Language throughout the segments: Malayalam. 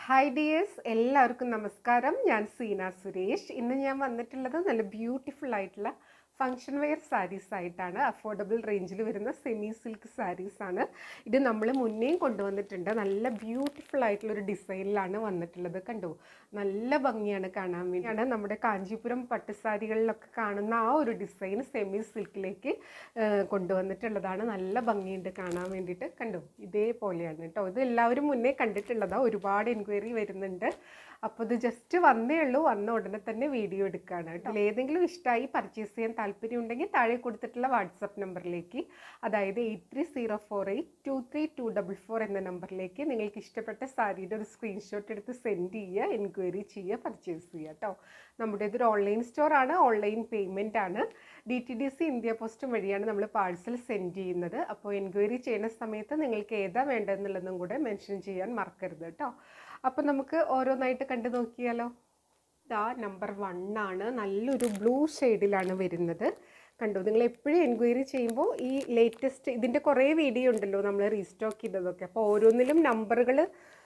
ഹായ് ഡിയേഴ്സ് എല്ലാവർക്കും നമസ്കാരം ഞാൻ സീന സുരേഷ് ഇന്ന് ഞാൻ വന്നിട്ടുള്ളത് നല്ല ബ്യൂട്ടിഫുൾ ആയിട്ടുള്ള ഫങ്ഷൻ വെയർ സാരീസ് ആയിട്ടാണ് അഫോർഡബിൾ റേഞ്ചിൽ വരുന്ന സെമി സിൽക്ക് സാരീസ് ആണ് ഇത് നമ്മൾ മുന്നേയും കൊണ്ടുവന്നിട്ടുണ്ട് നല്ല ബ്യൂട്ടിഫുൾ ആയിട്ടുള്ള ഒരു ഡിസൈനിലാണ് വന്നിട്ടുള്ളത് കണ്ടു നല്ല ഭംഗിയാണ് കാണാൻ വേണ്ടിയാണ് നമ്മുടെ കാഞ്ചീപുരം പട്ടുസാരികളിലൊക്കെ കാണുന്ന ആ ഒരു ഡിസൈൻ സെമി സിൽക്കിലേക്ക് കൊണ്ടുവന്നിട്ടുള്ളതാണ് നല്ല ഭംഗിയുണ്ട് കാണാൻ വേണ്ടിയിട്ട് കണ്ടു ഇതേപോലെയാണ് കേട്ടോ ഇത് എല്ലാവരും മുന്നേ കണ്ടിട്ടുള്ളതാണ് ഒരുപാട് എൻക്വയറി വരുന്നുണ്ട് അപ്പോൾ ഇത് ജസ്റ്റ് വന്നേ ഉള്ളൂ വന്ന ഉടനെ തന്നെ വീഡിയോ എടുക്കുകയാണ് കേട്ടോ അതിൽ ഏതെങ്കിലും ഇഷ്ടമായി പർച്ചേസ് ചെയ്യാൻ താല്പര്യം ഉണ്ടെങ്കിൽ താഴെ കൊടുത്തിട്ടുള്ള വാട്സപ്പ് നമ്പറിലേക്ക് അതായത് eight three zero four eight two three two double four എന്ന നമ്പറിലേക്ക് നിങ്ങൾക്ക് ഇഷ്ടപ്പെട്ട സാരിയുടെ ഒരു സ്ക്രീൻഷോട്ട് എടുത്ത് സെൻഡ് ചെയ്യുക എൻക്വയറി ചെയ്യുക പർച്ചേസ് ചെയ്യുക കേട്ടോ നമ്മുടെ ഇതൊരു ഓൺലൈൻ സ്റ്റോർ ആണ് ഓൺലൈൻ പേയ്മെൻ്റ് ആണ് D T D C India post വഴിയാണ് നമ്മൾ പാഴ്സൽ സെൻഡ് ചെയ്യുന്നത് അപ്പോൾ എൻക്വയറി ചെയ്യുന്ന സമയത്ത് നിങ്ങൾക്ക് ഏതാ വേണ്ടതെന്നുള്ളതും കൂടെ മെൻഷൻ ചെയ്യാൻ മറക്കരുത് കേട്ടോ അപ്പോൾ നമുക്ക് ഓരോന്നായിട്ട് കണ്ടു നോക്കിയാലോ ഇതാ നമ്പർ വൺ ആണ് നല്ലൊരു ബ്ലൂ ഷെയ്ഡിലാണ് വരുന്നത് കണ്ടു നിങ്ങൾ എപ്പോഴും എൻക്വയറി ചെയ്യുമ്പോൾ ഈ ലേറ്റസ്റ്റ് ഇതിൻ്റെ കുറേ വീഡിയോ ഉണ്ടല്ലോ നമ്മൾ റീസ്റ്റോക്ക് ചെയ്തതൊക്കെ അപ്പോൾ ഓരോന്നിലും നമ്പറുകൾ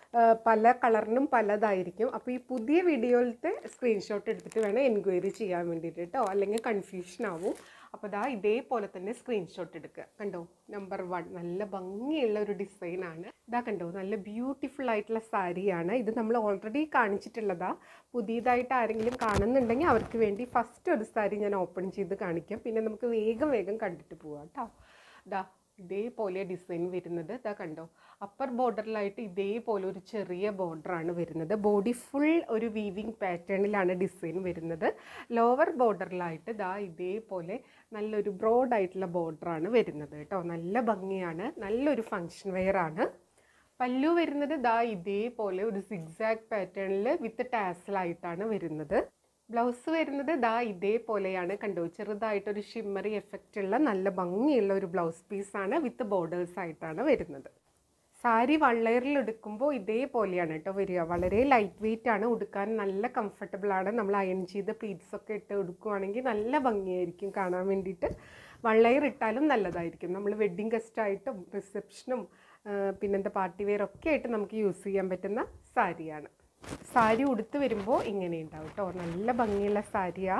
പല കളറിനും പലതായിരിക്കും അപ്പോൾ ഈ പുതിയ വീഡിയോയിലത്തെ സ്ക്രീൻഷോട്ട് എടുത്തിട്ട് വേണം എൻക്വയറി ചെയ്യാൻ വേണ്ടിയിട്ട് കേട്ടോ അല്ലെങ്കിൽ കൺഫ്യൂഷൻ ആവും അപ്പോൾ ദാ ഇതേപോലെ തന്നെ സ്ക്രീൻഷോട്ട് എടുക്കുക കണ്ടോ നമ്പർ വൺ നല്ല ഭംഗിയുള്ള ഒരു ഡിസൈനാണ് ഇതാ കണ്ടോ നല്ല ബ്യൂട്ടിഫുൾ ആയിട്ടുള്ള സാരിയാണ് ഇത് നമ്മൾ ഓൾറെഡി കാണിച്ചിട്ടുള്ളതാ പുതിയതായിട്ട് ആരെങ്കിലും കാണുന്നുണ്ടെങ്കിൽ അവർക്ക് വേണ്ടി ഫസ്റ്റ് ഒരു സാരി ഞാൻ ഓപ്പൺ ചെയ്ത് കാണിക്കാം പിന്നെ നമുക്ക് വേഗം വേഗം കണ്ടിട്ട് പോവാം കേട്ടോ ഇതാ ഇതേപോലെ ഡിസൈൻ വരുന്നത് ഇതാ കണ്ടോ അപ്പർ ബോർഡറിലായിട്ട് ഇതേപോലെ ഒരു ചെറിയ ബോർഡറാണ് വരുന്നത് ബോഡി ഫുൾ ഒരു വീവിങ് പാറ്റേണിലാണ് ഡിസൈൻ വരുന്നത് ലോവർ ബോർഡറിലായിട്ട് ഇതാ ഇതേപോലെ നല്ലൊരു ബ്രോഡ് ആയിട്ടുള്ള ബോർഡറാണ് വരുന്നത് കേട്ടോ നല്ല ഭംഗിയാണ് നല്ലൊരു ഫങ്ഷൻ വെയർ ആണ് പല്ലു വരുന്നത് ദാ ഇതേപോലെ ഒരു സിഗ്സാഗ് പാറ്റേണിൽ വിത്ത് ടാസലായിട്ടാണ് വരുന്നത് ബ്ലൗസ് വരുന്നത് ദാ ഇതേപോലെയാണ് കണ്ടോ ചെറുതായിട്ടൊരു ഷിമ്മറി എഫക്റ്റ് ഉള്ള നല്ല ഭംഗിയുള്ള ഒരു ബ്ലൗസ് പീസാണ് വിത്ത് ബോർഡേഴ്സ് ആയിട്ടാണ് വരുന്നത് സാരി വള്ളയറിൽ എടുക്കുമ്പോൾ ഇതേപോലെയാണ് കേട്ടോ വരിക വളരെ ലൈറ്റ് വെയിറ്റ് ആണ് ഉടുക്കാൻ നല്ല കംഫർട്ടബിൾ ആണ് നമ്മൾ അയൺ ചെയ്ത പ്ലീറ്റ്സ് ഒക്കെ ഇട്ട് ഉടുക്കുവാണെങ്കിൽ നല്ല ഭംഗിയായിരിക്കും കാണാൻ വേണ്ടിയിട്ട് വള്ളയർ ഇട്ടാലും നല്ലതായിരിക്കും നമ്മൾ വെഡ്ഡിങ് ഗസ്റ്റായിട്ടും റിസപ്ഷനും പിന്നെന്താ പാർട്ടി വെയർ ഒക്കെ ആയിട്ട് നമുക്ക് യൂസ് ചെയ്യാൻ പറ്റുന്ന സാരിയാണ് സാരി ഉടുത്ത് വരുമ്പോൾ ഇങ്ങനെ ഉണ്ടാവും കേട്ടോ നല്ല ഭംഗിയുള്ള സാരിയാ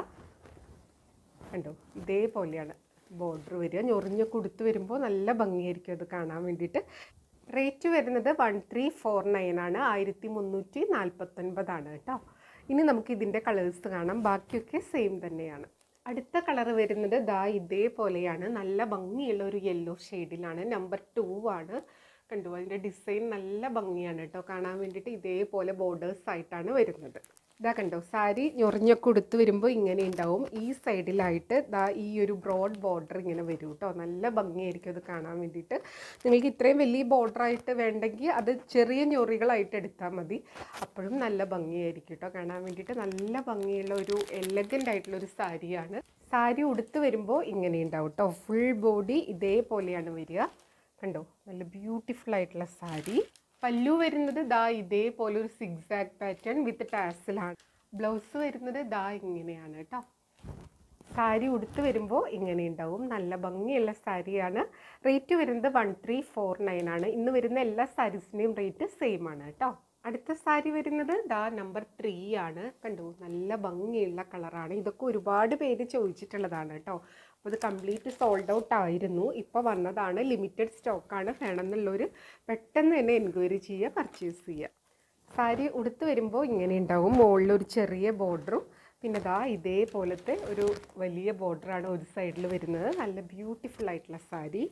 കണ്ടോ ഇതേപോലെയാണ് ബോർഡർ വരിക ഞൊറിഞ്ഞൊക്കെ ഉടുത്ത് വരുമ്പോൾ നല്ല ഭംഗിയായിരിക്കും അത് കാണാൻ വേണ്ടിയിട്ട് റേറ്റ് വരുന്നത് വൺ ത്രീ ഫോർ നയൻ ആണ് ആയിരത്തി മുന്നൂറ്റി നാൽപ്പത്തൊൻപതാണ് കേട്ടോ ഇനി നമുക്ക് ഇതിൻ്റെ കളേഴ്സ് കാണാം ബാക്കിയൊക്കെ സെയിം തന്നെയാണ് അടുത്ത കളർ വരുന്നത് ദാ ഇതേപോലെയാണ് നല്ല ഭംഗിയുള്ള ഒരു യെല്ലോ ഷെയ്ഡിലാണ് നമ്പർ ടു ആണ് കണ്ടു അതിൻ്റെ ഡിസൈൻ നല്ല ഭംഗിയാണ് കേട്ടോ കാണാൻ വേണ്ടിയിട്ട് ഇതേപോലെ ബോർഡേഴ്സ് ആയിട്ടാണ് വരുന്നത് ഇതാ കണ്ടോ സാരി ഞൊറിഞ്ഞൊക്കെ ഉടുത്ത് വരുമ്പോൾ ഇങ്ങനെ ഉണ്ടാവും ഈ സൈഡിലായിട്ട് ദാ ഈ ഒരു ബ്രോഡ് ബോർഡർ ഇങ്ങനെ വരും കേട്ടോ നല്ല ഭംഗിയായിരിക്കും അത് കാണാൻ വേണ്ടിയിട്ട് നിങ്ങൾക്ക് ഇത്രയും വലിയ ബോർഡറായിട്ട് വേണ്ടെങ്കിൽ അത് ചെറിയ ഞൊറികളായിട്ട് എടുത്താൽ മതി അപ്പോഴും നല്ല ഭംഗിയായിരിക്കും കേട്ടോ കാണാൻ വേണ്ടിയിട്ട് നല്ല ഭംഗിയുള്ള ഒരു എലഗൻ്റ് ആയിട്ടുള്ള ഒരു സാരിയാണ് സാരി ഉടുത്ത് വരുമ്പോൾ ഇങ്ങനെ ഉണ്ടാവും കേട്ടോ ഫുൾ ബോഡി ഇതേപോലെയാണ് വരിക കണ്ടോ നല്ല ബ്യൂട്ടിഫുൾ ആയിട്ടുള്ള സാരി പല്ലു വരുന്നത് ദാ ഇതേപോലെ ഒരു സിക്സാഗ് പാറ്റേൺ വിത്ത് ടാസിലാണ് ബ്ലൗസ് വരുന്നത് ദാ ഇങ്ങനെയാണ് കേട്ടോ സാരി ഉടുത്ത് വരുമ്പോൾ ഇങ്ങനെ ഉണ്ടാവും നല്ല ഭംഗിയുള്ള സാരിയാണ് റേറ്റ് വരുന്നത് വൺ ത്രീ ഫോർ നയൻ ആണ് ഇന്ന് വരുന്ന എല്ലാ സാരീസിൻ്റെയും റേറ്റ് സെയിം ആണ് കേട്ടോ അടുത്ത സാരി വരുന്നത് ദാ നമ്പർ ത്രീ ആണ് കണ്ടു നല്ല ഭംഗിയുള്ള കളറാണ് ഇതൊക്കെ ഒരുപാട് പേര് ചോദിച്ചിട്ടുള്ളതാണ് കേട്ടോ അപ്പോൾ ഇത് കംപ്ലീറ്റ് സോൾഡ് ഔട്ട് ആയിരുന്നു ഇപ്പോൾ വന്നതാണ് ലിമിറ്റഡ് സ്റ്റോക്കാണ് വേണമെന്നുള്ളൊരു പെട്ടെന്ന് തന്നെ എൻക്വയറി ചെയ്യുക പർച്ചേസ് ചെയ്യുക സാരി ഉടുത്ത് വരുമ്പോൾ ഇങ്ങനെ ഉണ്ടാവും മുകളിൽ ഒരു ചെറിയ ബോർഡറും പിന്നെ ദാ ഇതേപോലത്തെ ഒരു വലിയ ബോർഡറാണ് ഒരു സൈഡിൽ വരുന്നത് നല്ല ബ്യൂട്ടിഫുൾ ആയിട്ടുള്ള സാരി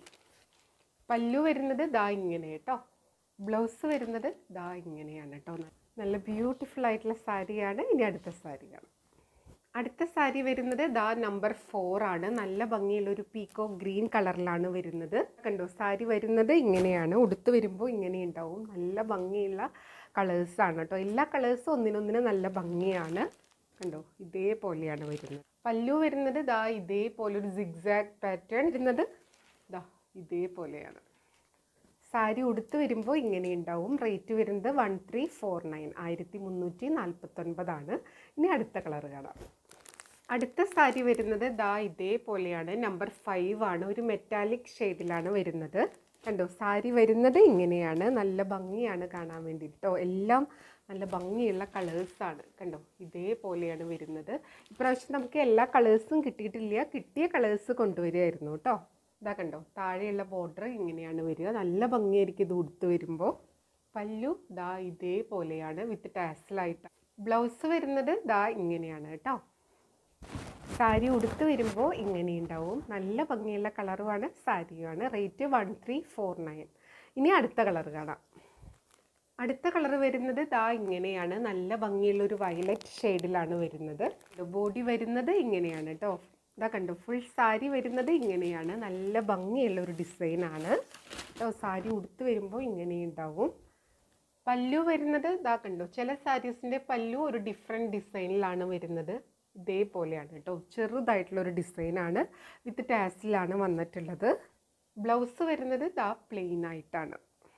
പല്ലു വരുന്നത് ദാ ഇങ്ങനെ കേട്ടോ ബ്ലൗസ് വരുന്നത് ദാ ഇങ്ങനെയാണ് കേട്ടോ നല്ല ബ്യൂട്ടിഫുൾ ആയിട്ടുള്ള സാരിയാണ് ഇനി അടുത്ത സാരിയാണ് അടുത്ത സാരി വരുന്നത് ദാ നമ്പർ ഫോർ ആണ് നല്ല ഭംഗിയുള്ള ഒരു പീക്കോ ഗ്രീൻ കളറിലാണ് വരുന്നത് കണ്ടോ സാരി വരുന്നത് ഇങ്ങനെയാണ് ഉടുത്ത് വരുമ്പോൾ ഇങ്ങനെ ഉണ്ടാവും നല്ല ഭംഗിയുള്ള കളേഴ്സാണ് കേട്ടോ എല്ലാ കളേഴ്സും ഒന്നിനൊന്നിന് നല്ല ഭംഗിയാണ് കണ്ടോ ഇതേപോലെയാണ് വരുന്നത് പല്ലു വരുന്നത് ദാ ഇതേപോലെ ഒരു സിഗ്സാഗ് പാറ്റേൺ വരുന്നത് ദാ ഇതേപോലെയാണ് സാരി ഉടുത്ത് വരുമ്പോൾ ഇങ്ങനെ ഉണ്ടാവും റേറ്റ് വരുന്നത് വൺ ത്രീ ഫോർ നയൻ ആയിരത്തി മുന്നൂറ്റി നാൽപ്പത്തൊൻപതാണ് ഇനി അടുത്ത കളർ കാണാം അടുത്ത സാരി വരുന്നത് ദാ ഇതേപോലെയാണ് നമ്പർ ഫൈവ് ആണ് ഒരു മെറ്റാലിക് ഷെയ്ഡിലാണ് വരുന്നത് കണ്ടോ സാരി വരുന്നത് ഇങ്ങനെയാണ് നല്ല ഭംഗിയാണ് കാണാൻ വേണ്ടിയിട്ടോ എല്ലാം നല്ല ഭംഗിയുള്ള കളേഴ്സാണ് കണ്ടോ ഇതേപോലെയാണ് വരുന്നത് ഇപ്രാവശ്യം നമുക്ക് എല്ലാ കളേഴ്സും കിട്ടിയിട്ടില്ല കിട്ടിയ കളേഴ്സ് കൊണ്ടുവരികയായിരുന്നു കേട്ടോ ഇതാ കണ്ടോ താഴെയുള്ള ബോർഡർ ഇങ്ങനെയാണ് വരിക നല്ല ഭംഗിയായിരിക്കും ഇത് ഉടുത്ത് വരുമ്പോൾ പല്ലു ദാ ഇതേപോലെയാണ് വിത്ത് ടാസലായിട്ട് ബ്ലൗസ് വരുന്നത് ദാ ഇങ്ങനെയാണ് കേട്ടോ സാരി ഉടുത്ത് വരുമ്പോൾ ഇങ്ങനെ ഉണ്ടാവും നല്ല ഭംഗിയുള്ള കളറുമാണ് സാരിയുമാണ് rate one three four nine ഇനി അടുത്ത കളർ കാണാം അടുത്ത കളർ വരുന്നത് ദാ ഇങ്ങനെയാണ് നല്ല ഭംഗിയുള്ള ഒരു വയലറ്റ് ഷെയ്ഡിലാണ് വരുന്നത് ബോഡി വരുന്നത് ഇങ്ങനെയാണ് കേട്ടോ ഇതാ കണ്ടോ ഫുൾ സാരി വരുന്നത് ഇങ്ങനെയാണ് നല്ല ഭംഗിയുള്ള ഒരു ഡിസൈനാണ് കേട്ടോ സാരി ഉടുത്ത് വരുമ്പോൾ ഇങ്ങനെ ഉണ്ടാവും പല്ലു വരുന്നത് ഇതാ കണ്ടോ ചില സാരീസിൻ്റെ പല്ലു ഒരു ഡിഫറെൻറ്റ് ഡിസൈനിലാണ് വരുന്നത് ഇതേപോലെയാണ് കേട്ടോ ചെറുതായിട്ടുള്ള ഒരു ഡിസൈനാണ് വിത്ത് ടാസിലാണ് വന്നിട്ടുള്ളത് ബ്ലൗസ് വരുന്നത് ഇതാ പ്ലെയിൻ ആയിട്ടാണ്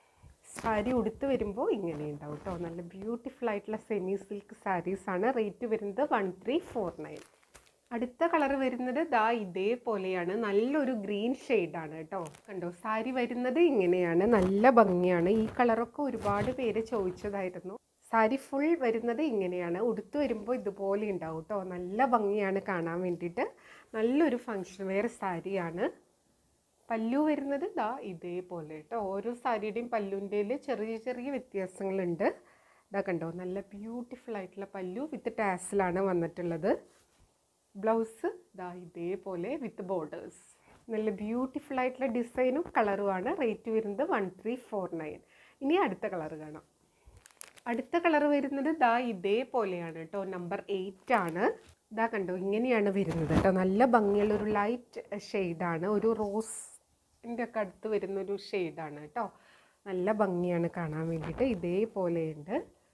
സാരി ഉടുത്ത് വരുമ്പോൾ ഇങ്ങനെ ഉണ്ടാവും കേട്ടോ നല്ല ബ്യൂട്ടിഫുൾ ആയിട്ടുള്ള സെമി സിൽക്ക് സാരീസാണ് റേറ്റ് വരുന്നത് വൺ ത്രീ ഫോർ നയൻ അടുത്ത കളർ വരുന്നത് ദാ ഇതേപോലെയാണ് നല്ലൊരു ഗ്രീൻ ഷെയ്ഡാണ് കേട്ടോ കണ്ടോ സാരി വരുന്നത് ഇങ്ങനെയാണ് നല്ല ഭംഗിയാണ് ഈ കളറൊക്കെ ഒരുപാട് പേര് ചോദിച്ചതായിരുന്നു സാരി ഫുൾ വരുന്നത് ഇങ്ങനെയാണ് ഉടുത്ത് വരുമ്പോൾ ഇതുപോലെ ഉണ്ടാവും കേട്ടോ നല്ല ഭംഗിയാണ് കാണാൻ വേണ്ടിയിട്ട് നല്ലൊരു ഫങ്ഷൻ വെയർ സാരിയാണ് പല്ലു വരുന്നത് ദാ ഇതേപോലെ കേട്ടോ ഓരോ സാരിയുടെയും പല്ലുവിൻ്റെ ചെറിയ ചെറിയ വ്യത്യാസങ്ങളുണ്ട് ഇതാ കണ്ടോ നല്ല ബ്യൂട്ടിഫുൾ ആയിട്ടുള്ള പല്ലു വിത്ത് ടാസിലാണ് വന്നിട്ടുള്ളത് ബ്ലൗസ് ദാ ഇതേപോലെ വിത്ത് ബോർഡേഴ്സ് നല്ല ബ്യൂട്ടിഫുൾ ആയിട്ടുള്ള ഡിസൈനും കളറുമാണ് റേറ്റ് വരുന്നത് വൺ ത്രീ ഫോർ നയൻ ഇനി അടുത്ത കളർ കാണാം അടുത്ത കളർ വരുന്നത് ദാ ഇതേപോലെയാണ് കേട്ടോ നമ്പർ എയ്റ്റ് ആണ് ഇതാ കണ്ടോ ഇങ്ങനെയാണ് വരുന്നത് കേട്ടോ നല്ല ഭംഗിയുള്ള ഒരു ലൈറ്റ് ഷെയ്ഡാണ് ഒരു റോസിൻ്റെ ഒക്കെ അടുത്ത് വരുന്ന ഒരു ഷെയ്ഡാണ് കേട്ടോ നല്ല ഭംഗിയാണ് കാണാൻ വേണ്ടിയിട്ട് ഇതേപോലെയുണ്ട്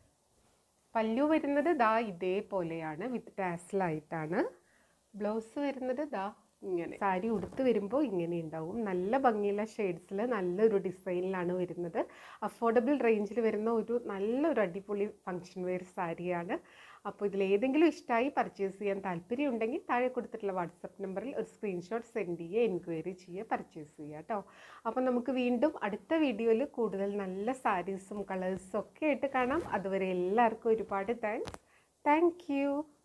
പല്ലു വരുന്നത് ദാ ഇതേപോലെയാണ് വിത്ത് ടാസിലായിട്ടാണ് ബ്ലൗസ് വരുന്നത് ദാ ഇങ്ങനെ സാരി ഉടുത്ത് വരുമ്പോൾ ഇങ്ങനെ ഉണ്ടാവും നല്ല ഭംഗിയുള്ള ഷെയ്ഡ്സിൽ നല്ലൊരു ഡിസൈനിലാണ് വരുന്നത് അഫോർഡബിൾ റേഞ്ചിൽ വരുന്ന ഒരു നല്ലൊരു അടിപൊളി ഫങ്ഷൻ വെയർ സാരിയാണ് അപ്പോൾ ഇതിൽ ഏതെങ്കിലും ഇഷ്ടമായി പർച്ചേസ് ചെയ്യാൻ താല്പര്യം ഉണ്ടെങ്കിൽ താഴെ കൊടുത്തിട്ടുള്ള വാട്സപ്പ് നമ്പറിൽ ഒരു സ്ക്രീൻഷോട്ട് സെൻഡ് ചെയ്യുക എൻക്വയറി ചെയ്യുക പർച്ചേസ് ചെയ്യുക കേട്ടോ അപ്പോൾ നമുക്ക് വീണ്ടും അടുത്ത വീഡിയോയിൽ കൂടുതൽ നല്ല സാരീസും കളേഴ്സും ഒക്കെ ആയിട്ട് കാണാം അതുവരെ എല്ലാവർക്കും ഒരുപാട് താങ്ക്സ് താങ്ക്